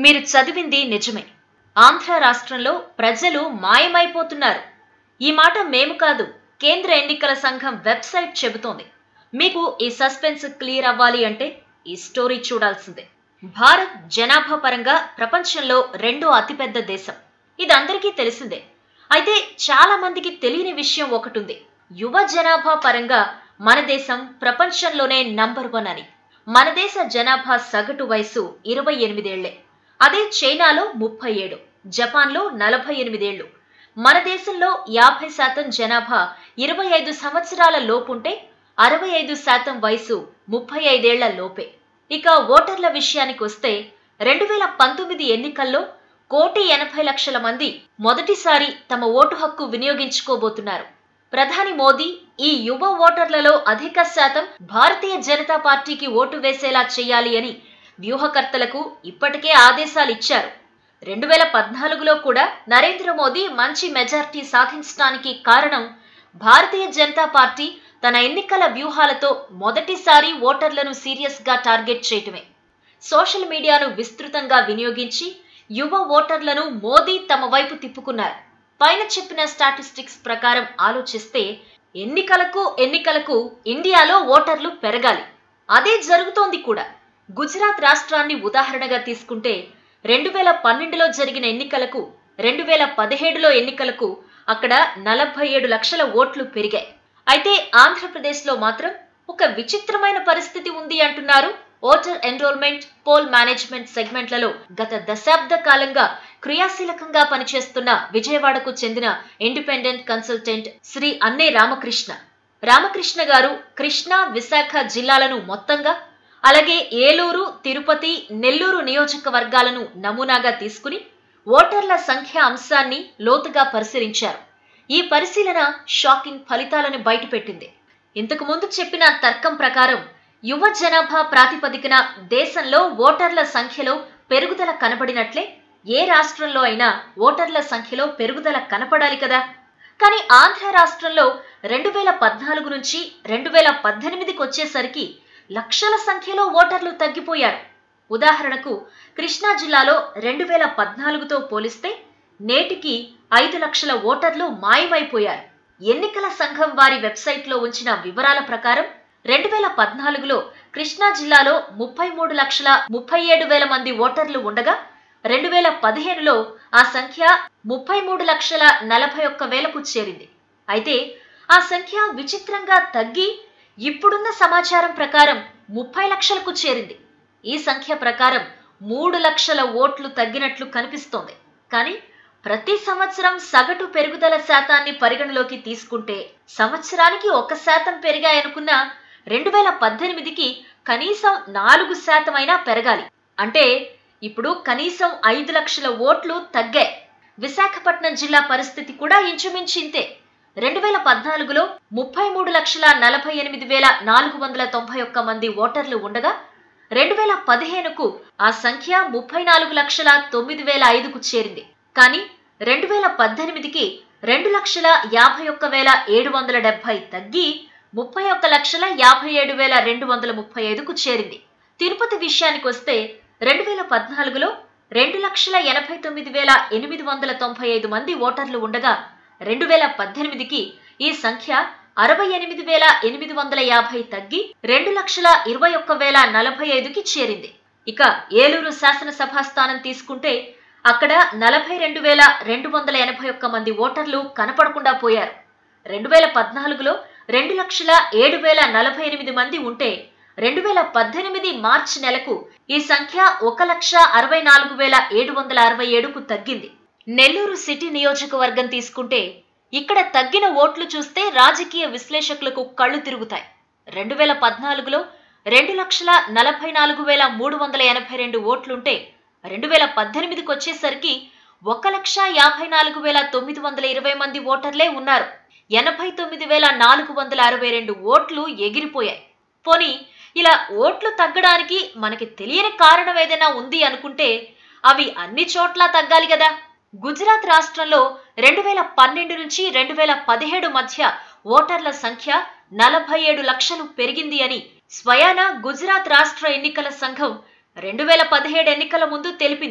మీరు చదివింది నిజమే ఆంధ్ర రాష్ట్రంలో ప్రజలు మాయమైపోతున్నారు ఈ మాట మేము కాదు కేంద్ర ఎన్నికల సంఘం వెబ్సైట్ చెబుతోంది మీకు ఈ సస్పెన్స్ క్లియర్ అవ్వాలి అంటే ఈ స్టోరీ చూడాల్సిందే భారత్ జనాభా పరంగా ప్రపంచంలో రెండో అతిపెద్ద దేశం ఇది అందరికీ తెలిసిందే అయితే చాలా మందికి తెలియని విషయం ఒకటి ఉంది యువ జనాభా పరంగా మన దేశం ప్రపంచంలోనే నంబర్ వన్ అని మన దేశ జనాభా సగటు వయసు ఇరవై ఎనిమిదేళ్లే అదే చైనాలో ముప్పై ఏడు జపాన్లో నలభై ఎనిమిదేళ్లు మన దేశంలో యాభై శాతం జనాభా ఇరవై ఐదు సంవత్సరాల లోపుంటే అరవై ఐదు శాతం వయసు ముప్పై ఐదేళ్ల లోపే ఇక ఓటర్ల విషయానికి వస్తే రెండు వేల పంతొమ్మిది ఎన్నికల్లో కోటి ఎనభై లక్షల మంది మొదటిసారి తమ ఓటు హక్కు వినియోగించుకోబోతున్నారు ప్రధాని మోదీ ఈ యువ ఓటర్లలో అధిక శాతం భారతీయ జనతా పార్టీకి ఓటు వేసేలా చేయాలి అని వ్యూహకర్తలకు ఇప్పటికే ఆదేశాలు ఇచ్చారు రెండు వేల పద్నాలుగులో కూడా నరేంద్ర మోదీ మంచి మెజార్టీ సాధించడానికి కారణం భారతీయ జనతా పార్టీ తన ఎన్నికల వ్యూహాలతో మొదటిసారి ఓటర్లను సీరియస్గా టార్గెట్ చేయటమే సోషల్ మీడియాను విస్తృతంగా వినియోగించి యువ ఓటర్లను మోదీ తమ వైపు తిప్పుకున్నారు పైన చెప్పిన స్టాటిస్టిక్స్ ప్రకారం ఆలోచిస్తే ఎన్నికలకు ఎన్నికలకు ఇండియాలో ఓటర్లు పెరగాలి అదే జరుగుతోంది కూడా గుజరాత్ రాష్ట్రాన్ని ఉదాహరణగా తీసుకుంటే రెండు వేల పన్నెండులో జరిగిన ఎన్నికలకు రెండు వేల పదిహేడులో ఎన్నికలకు అక్కడ నలభై ఏడు లక్షల ఓట్లు పెరిగాయి అయితే ఆంధ్రప్రదేశ్లో మాత్రం ఒక విచిత్రమైన పరిస్థితి ఉంది అంటున్నారు ఓటర్ ఎన్రోల్మెంట్ పోల్ మేనేజ్మెంట్ సెగ్మెంట్లలో గత దశాబ్ద కాలంగా క్రియాశీలకంగా పనిచేస్తున్న విజయవాడకు చెందిన ఇండిపెండెంట్ కన్సల్టెంట్ శ్రీ అన్నే రామకృష్ణ రామకృష్ణ గారు కృష్ణా విశాఖ జిల్లాలను మొత్తంగా అలాగే ఏలూరు తిరుపతి నెల్లూరు నియోజకవర్గాలను నమూనాగా తీసుకుని ఓటర్ల సంఖ్య అంశాన్ని లోతుగా పరిశీలించారు ఈ పరిశీలన షాకింగ్ ఫలితాలను బయటపెట్టింది ఇంతకు ముందు చెప్పిన తర్కం ప్రకారం యువ జనాభా ప్రాతిపదికన దేశంలో ఓటర్ల సంఖ్యలో పెరుగుదల కనబడినట్లే ఏ రాష్ట్రంలో అయినా ఓటర్ల సంఖ్యలో పెరుగుదల కనపడాలి కదా కానీ ఆంధ్ర రాష్ట్రంలో రెండు వేల పద్నాలుగు నుంచి రెండు వేల పద్దెనిమిదికి వచ్చేసరికి లక్షల సంఖ్యలో ఓటర్లు తగ్గిపోయారు ఉదాహరణకు కృష్ణా జిల్లాలో రెండు వేల పద్నాలుగుతో పోలిస్తే నేటికి ఐదు లక్షల ఓటర్లు మాయమైపోయారు ఎన్నికల సంఘం వారి వెబ్సైట్లో ఉంచిన వివరాల ప్రకారం రెండు వేల పద్నాలుగులో కృష్ణా జిల్లాలో ముప్పై మూడు లక్షల ముప్పై ఏడు వేల మంది ఓటర్లు ఉండగా రెండు వేల పదిహేనులో ఆ సంఖ్య ముప్పై మూడు లక్షల నలభై ఒక్క వేలకు చేరింది అయితే ఆ సంఖ్య విచిత్రంగా తగ్గి ఇప్పుడున్న సమాచారం ప్రకారం ముప్పై లక్షలకు చేరింది ఈ సంఖ్య ప్రకారం మూడు లక్షల ఓట్లు తగ్గినట్లు కనిపిస్తోంది కానీ ప్రతి సంవత్సరం సగటు పెరుగుదల శాతాన్ని పరిగణలోకి తీసుకుంటే సంవత్సరానికి ఒక శాతం పెరిగాయనుకున్న రెండు వేల పద్దెనిమిదికి కనీసం నాలుగు శాతం అయినా పెరగాలి అంటే ఇప్పుడు కనీసం ఐదు లక్షల ఓట్లు తగ్గాయి విశాఖపట్నం జిల్లా పరిస్థితి కూడా ఇంచుమించింతే రెండు వేల పద్నాలుగులో ముప్పై మూడు లక్షల నలభై ఎనిమిది వేల నాలుగు వందల తొంభై ఒక్క మంది ఓటర్లు ఉండగా రెండు వేల పదిహేనుకు ఆ సంఖ్య ముప్పై నాలుగు లక్షల తొమ్మిది వేల ఐదుకు చేరింది కానీ రెండు వేల పద్దెనిమిదికి రెండు లక్షల యాభై ఒక్క వేల ఏడు వందల డెబ్బై తగ్గి ముప్పై ఒక్క లక్షల యాభై ఏడు వేల రెండు వందల ముప్పై ఐదుకు చేరింది తిరుపతి విషయానికి వస్తే రెండు వేల పద్నాలుగులో రెండు లక్షల ఎనభై తొమ్మిది వేల ఎనిమిది వందల తొంభై ఐదు మంది ఓటర్లు ఉండగా రెండు వేల పద్దెనిమిదికి ఈ సంఖ్య అరవై ఎనిమిది వేల ఎనిమిది వందల యాభై తగ్గి రెండు లక్షల ఇరవై ఒక్క వేల నలభై ఐదుకి చేరింది ఇక ఏలూరు శాసనసభ స్థానం తీసుకుంటే అక్కడ నలభై రెండు వేల రెండు వందల ఎనభై ఒక్క మంది ఓటర్లు కనపడకుండా పోయారు రెండు వేల పద్నాలుగులో రెండు లక్షల ఏడు వేల నలభై ఎనిమిది మంది ఉంటే రెండు వేల పద్దెనిమిది మార్చి నెలకు ఈ సంఖ్య ఒక లక్ష అరవై నాలుగు వేల ఏడు వందల అరవై ఏడుకు తగ్గింది నెల్లూరు సిటీ నియోజకవర్గం తీసుకుంటే ఇక్కడ తగ్గిన ఓట్లు చూస్తే రాజకీయ విశ్లేషకులకు కళ్ళు తిరుగుతాయి రెండు వేల పద్నాలుగులో రెండు లక్షల నలభై నాలుగు వేల మూడు వందల ఎనభై రెండు ఓట్లుంటే రెండు వేల పద్దెనిమిదికి వచ్చేసరికి ఒక లక్ష యాభై నాలుగు వేల తొమ్మిది వందల ఇరవై మంది ఓటర్లే ఉన్నారు ఎనభై తొమ్మిది వేల నాలుగు వందల అరవై రెండు ఓట్లు ఎగిరిపోయాయి పోనీ ఇలా ఓట్లు తగ్గడానికి మనకి తెలియని కారణం ఏదైనా ఉంది అనుకుంటే అవి అన్ని చోట్ల తగ్గాలి కదా గుజరాత్ రాష్ట్రంలో రెండు వేల పన్నెండు నుంచి రెండు వేల పదిహేడు మధ్య ఓటర్ల సంఖ్య నలభై ఏడు లక్షలు పెరిగింది అని స్వయాన గుజరాత్ రాష్ట్ర ఎన్నికల సంఘం రెండు వేల పదిహేడు ఎన్నికల ముందు తెలిపింది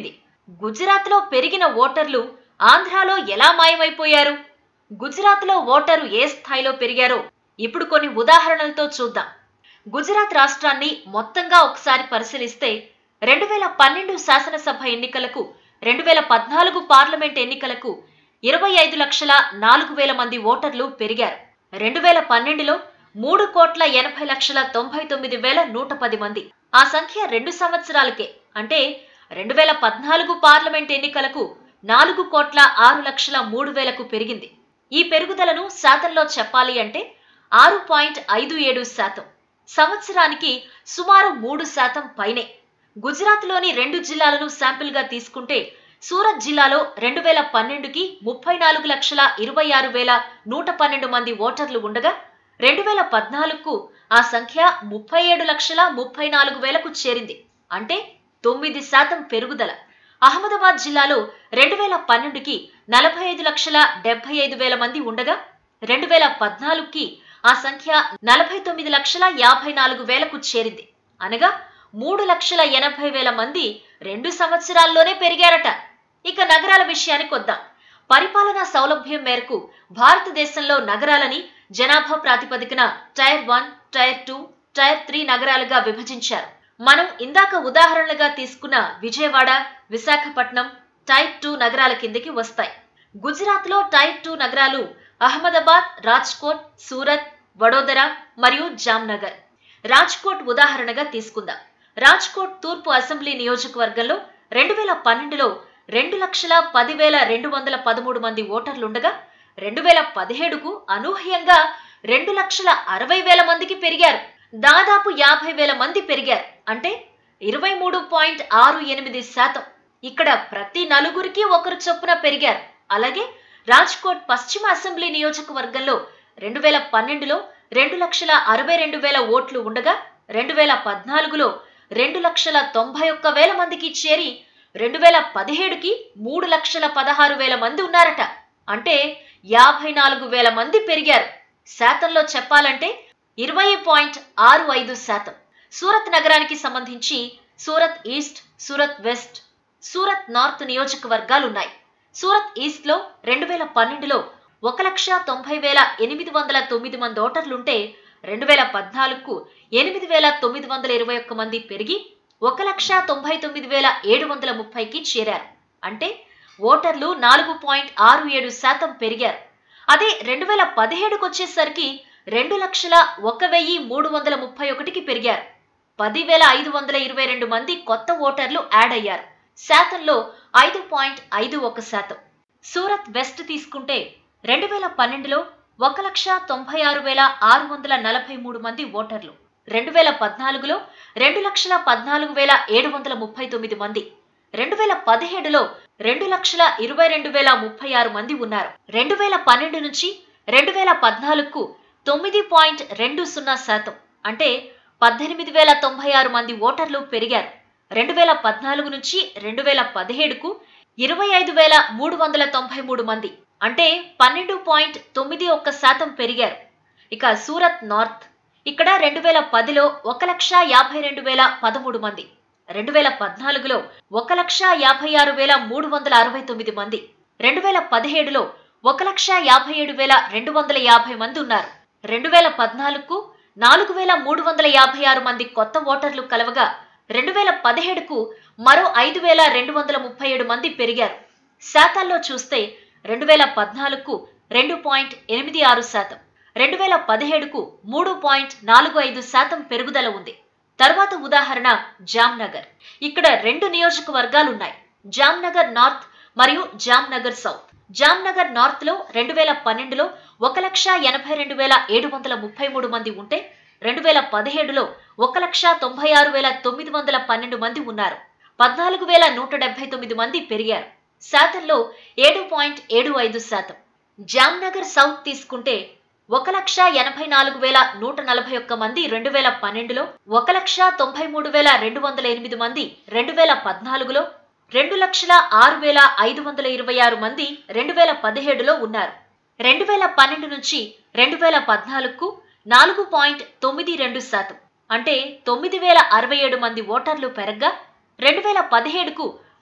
గుజరాత్లో పెరిగిన ఓటర్లు ఆంధ్రాలో ఎలా మాయమైపోయారు గుజరాత్లో ఓటరు ఏ స్థాయిలో పెరిగారో ఇప్పుడు కొన్ని ఉదాహరణలతో చూద్దాం గుజరాత్ రాష్ట్రాన్ని మొత్తంగా ఒకసారి పరిశీలిస్తే రెండు వేల పన్నెండు శాసనసభ ఎన్నికలకు రెండు వేల పద్నాలుగు పార్లమెంట్ ఎన్నికలకు ఇరవై ఐదు లక్షల నాలుగు వేల మంది ఓటర్లు పెరిగారు రెండు వేల పన్నెండులో మూడు కోట్ల ఎనభై లక్షల తొంభై తొమ్మిది వేల నూట పది మంది ఆ సంఖ్య రెండు సంవత్సరాలకే అంటే రెండు వేల పద్నాలుగు పార్లమెంట్ ఎన్నికలకు నాలుగు కోట్ల ఆరు లక్షల మూడు వేలకు పెరిగింది ఈ పెరుగుదలను శాతంలో చెప్పాలి అంటే ఆరు పాయింట్ ఐదు ఏడు శాతం సంవత్సరానికి సుమారు మూడు శాతం పైనే గుజరాత్లోని రెండు జిల్లాలను శాంపిల్గా తీసుకుంటే సూరత్ జిల్లాలో రెండు వేల పన్నెండుకి ముప్పై నాలుగు లక్షల ఇరవై ఆరు వేల నూట పన్నెండు మంది ఓటర్లు ఉండగా రెండు వేల పద్నాలుగుకు ఆ సంఖ్య ముప్పై ఏడు లక్షల ముప్పై నాలుగు వేలకు చేరింది అంటే తొమ్మిది శాతం పెరుగుదల అహ్మదాబాద్ జిల్లాలో రెండు వేల పన్నెండుకి నలభై ఐదు లక్షల డెబ్బై ఐదు వేల మంది ఉండగా రెండు వేల పద్నాలుగుకి ఆ సంఖ్య నలభై తొమ్మిది లక్షల యాభై నాలుగు వేలకు చేరింది అనగా మూడు లక్షల ఎనభై వేల మంది రెండు సంవత్సరాల్లోనే పెరిగారట ఇక నగరాల విషయానికి వద్దాం పరిపాలనా సౌలభ్యం మేరకు భారతదేశంలో నగరాలని జనాభా ప్రాతిపదికన tier one tier two tier three నగరాలుగా విభజించారు మనం ఇందాక ఉదాహరణలుగా తీసుకున్న విజయవాడ విశాఖపట్నం టైర్ టూ నగరాల కిందకి వస్తాయి గుజరాత్లో టైర్ టూ నగరాలు అహ్మదాబాద్ రాజ్కోట్ సూరత్ వడోదర మరియు జామ్నగర్ రాజ్కోట్ ఉదాహరణగా తీసుకుందాం రాజ్కోట్ తూర్పు అసెంబ్లీ నియోజకవర్గంలో రెండు వేల పన్నెండులో రెండు లక్షల పదివేల రెండు వందల పదమూడు మంది ఓటర్లుండగా రెండు వేల పదిహేడుకు అనూహ్యంగా రెండు లక్షల అరవై వేల మందికి పెరిగారు దాదాపు యాభై వేల మంది పెరిగారు అంటే ఇరవై మూడు పాయింట్ ఆరు ఎనిమిది శాతం ఇక్కడ ప్రతి నలుగురికి ఒకరు చొప్పున పెరిగారు అలాగే రాజ్కోట్ పశ్చిమ అసెంబ్లీ నియోజకవర్గంలో రెండు వేల పన్నెండులో రెండు లక్షల అరవై రెండు వేల ఓట్లు ఉండగా రెండు వేల పద్నాలుగులో రెండు లక్షల తొంభై ఒక్క వేల మందికి చేరి రెండు వేల పదిహేడుకి మూడు లక్షల పదహారు వేల మంది ఉన్నారట అంటే యాభై నాలుగు వేల మంది పెరిగారు శాతంలో చెప్పాలంటే ఇరవై పాయింట్ ఆరు ఐదు శాతం సూరత్ నగరానికి సంబంధించి Surat east Surat west Surat north నియోజకవర్గాలున్నాయి సూరత్ ఈస్ట్లో రెండు వేల పన్నెండులో ఒక లక్ష తొంభై వేల ఎనిమిది వందల తొమ్మిది మంది ఓటర్లుంటే రెండు వేల పద్నాలుగుకు ఎనిమిది వేల తొమ్మిది వందల ఇరవై ఒక్క మంది పెరిగి ఒక లక్ష తొంభై తొమ్మిది వేల ఏడు వందల ముప్పైకి చేరారు అంటే ఓటర్లు నాలుగు పాయింట్ ఆరు ఏడు శాతం పెరిగారు అదే రెండు వేల పదిహేడుకు వచ్చేసరికి రెండు లక్షల ఒక వెయ్యి మూడు వందల ముప్పై ఒకటికి పెరిగారు పదివేల ఐదు వందల ఇరవై రెండు మంది కొత్త ఓటర్లు యాడ్ అయ్యారు శాతంలో ఐదు పాయింట్ ఐదు ఒక శాతం సూరత్ వెస్ట్ తీసుకుంటే రెండు వేల పన్నెండులో ఒక లక్ష తొంభై ఆరు వేల ఆరు వందల నలభై మూడు మంది ఓటర్లు రెండు వేల పద్నాలుగులో రెండు లక్షల పద్నాలుగు వేల ఏడు వందల ముప్పై తొమ్మిది మంది రెండు వేల పదిహేడులో రెండు లక్షల ఇరవై రెండు వేల ముప్పై ఆరు మంది ఉన్నారు రెండు వేల పన్నెండు నుంచి రెండు వేల పద్నాలుగుకు తొమ్మిది పాయింట్ రెండు సున్నా శాతం అంటే పద్దెనిమిది వేల తొంభై ఆరు మంది ఓటర్లు పెరిగారు రెండు వేల పద్నాలుగు నుంచి రెండు వేల పదిహేడుకు ఇరవై ఐదు వేల మూడు వందల తొంభై మూడు మంది అంటే పన్నెండు పాయింట్ తొమ్మిది ఒక్క శాతం పెరిగారు ఇక సూరత్ నార్త్ ఇక్కడ రెండు వేల పదిలో ఒక లక్ష యాభై రెండు వేల పదమూడు మంది రెండు వేల పద్నాలుగులో ఒక లక్ష యాభై ఆరు వేల మూడు వందల అరవై తొమ్మిది మంది రెండు వేల పదిహేడులో ఒక లక్ష యాభై ఏడు వేల రెండు వందల యాభై మంది ఉన్నారు రెండు వేల పద్నాలుగుకు నాలుగు వేల మూడు వందల యాభై ఆరు మంది కొత్త ఓటర్లు కలవగా రెండు వేల పదిహేడుకు మరో ఐదు వేల రెండు వందల ముప్పై ఏడు మంది పెరిగారు శాతాల్లో చూస్తే రెండు వేల పద్నాలుగుకు రెండు పాయింట్ ఎనిమిది ఆరు శాతం రెండు వేల పదిహేడుకు మూడు పాయింట్ నాలుగు ఐదు శాతం పెరుగుదల ఉంది తర్వాత ఉదాహరణ జామ్నగర్ ఇక్కడ రెండు నియోజకవర్గాలున్నాయి జామ్నగర్ నార్త్ మరియు జామ్నగర్ సౌత్ జామ్నగర్ నార్త్ లో రెండు వేల పన్నెండులో ఒక లక్ష ఎనభై రెండు వేల ఏడు వందల ముప్పై మూడు మంది ఉంటే రెండు వేల పదిహేడులో ఒక లక్ష తొంభై ఆరు వేల తొమ్మిది వందల పన్నెండు మంది ఉన్నారు పద్నాలుగు వేల నూట డెబ్బై తొమ్మిది మంది పెరిగారు శాతంలో ఏడు పాయింట్ ఏడు ఐదు శాతం జామ్నగర్ సౌత్ తీసుకుంటే ఒక లక్ష ఎనభై నాలుగు వేల నూట నలభై ఒక్క మంది రెండు వేల పన్నెండులో ఒక లక్ష తొంభై మూడు వేల రెండు వందల ఎనిమిది మంది రెండు వేల పద్నాలుగులో రెండు లక్షల ఆరు వేల ఐదు వందల ఇరవై ఆరు మంది రెండు వేల పదిహేడులో ఉన్నారు రెండు వేల పన్నెండు నుంచి రెండు వేల పద్నాలుగుకు నాలుగు పాయింట్ తొమ్మిది రెండు శాతం అంటే తొమ్మిది వేల అరవై ఏడు మంది ఓటర్లు పెరగ్గా రెండు వేల పదిహేడుకు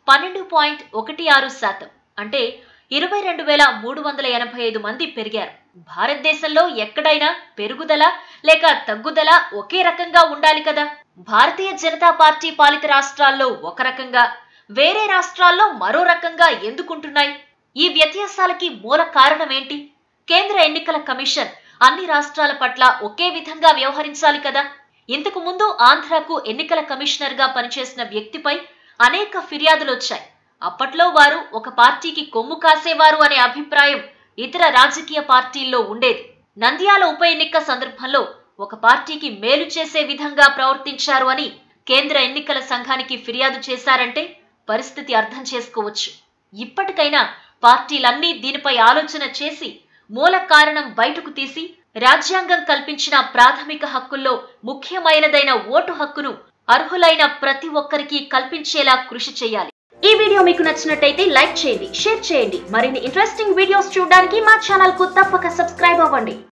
పన్నెండు పాయింట్ ఒకటి ఆరు శాతం అంటే ఇరవై రెండు వేల మూడు వందల ఎనభై ఐదు మంది పెరిగారు భారతదేశంలో ఎక్కడైనా పెరుగుదల లేక తగ్గుదల ఒకే రకంగా ఉండాలి కదా భారతీయ జనతా పార్టీ పాలిత రాష్ట్రాల్లో ఒక రకంగా వేరే రాష్ట్రాల్లో మరో రకంగా ఎందుకుంటున్నాయి ఈ వ్యత్యాసాలకి మూల కారణం ఏంటి కేంద్ర ఎన్నికల కమిషన్ అన్ని రాష్ట్రాల పట్ల ఒకే విధంగా వ్యవహరించాలి కదా ఇంతకు ముందు ఆంధ్రాకు ఎన్నికల కమిషనర్ గా పనిచేసిన వ్యక్తిపై అనేక ఫిర్యాదులు వచ్చాయి అప్పట్లో వారు ఒక పార్టీకి కొమ్ము కాసేవారు అనే అభిప్రాయం ఇతర రాజకీయ పార్టీల్లో ఉండేది నంద్యాల ఉప ఎన్నిక సందర్భంలో ఒక పార్టీకి మేలు చేసే విధంగా ప్రవర్తించారు అని కేంద్ర ఎన్నికల సంఘానికి ఫిర్యాదు చేశారంటే పరిస్థితి అర్థం చేసుకోవచ్చు ఇప్పటికైనా పార్టీలన్నీ దీనిపై ఆలోచన చేసి మూల కారణం బయటకు తీసి రాజ్యాంగం కల్పించిన ప్రాథమిక హక్కుల్లో ముఖ్యమైనదైన ఓటు హక్కును అర్హులైన ప్రతి ఒక్కరికి కల్పించేలా కృషి చేయాలి ఈ వీడియో మీకు నచ్చినట్టయితే లైక్ చేయండి షేర్ చేయండి మరిన్ని ఇంట్రెస్టింగ్ వీడియోస్ చూడడానికి మా ఛానల్ కు తప్పక సబ్స్క్రైబ్ అవ్వండి